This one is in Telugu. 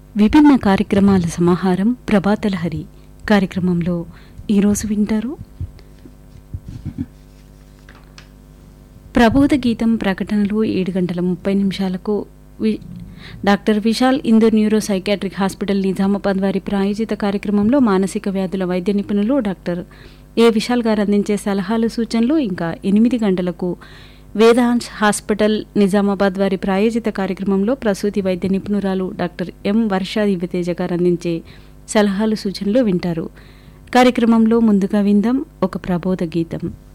విభిన్న కార్యక్రమాల సమాహారం ప్రభాతలహరి కార్యక్రమంలో ఈరోజు వింటారు ప్రబోధ గీతం ప్రకటనలు ఏడు గంటల ముప్పై నిమిషాలకు V doctor Vishal Indur neuro psychiatric hospital Nizamabad వారి ప్రాయోజిత కార్యక్రమంలో మానసిక వ్యాధుల వైద్య నిపుణులు డాక్టర్ ఏ విశాల్ గారు అందించే సలహాలు సూచనలు ఇంకా ఎనిమిది గంటలకు వేదాంశ్ హాస్పిటల్ నిజామాబాద్ వారి ప్రాయోజిత కార్యక్రమంలో ప్రసూతి వైద్య నిపుణురాలు డాక్టర్ ఎం వర్ష దివ్యతేజ గారు అందించే సలహాలు సూచనలు వింటారు కార్యక్రమంలో ముందుగా విందాం ఒక ప్రబోధ గీతం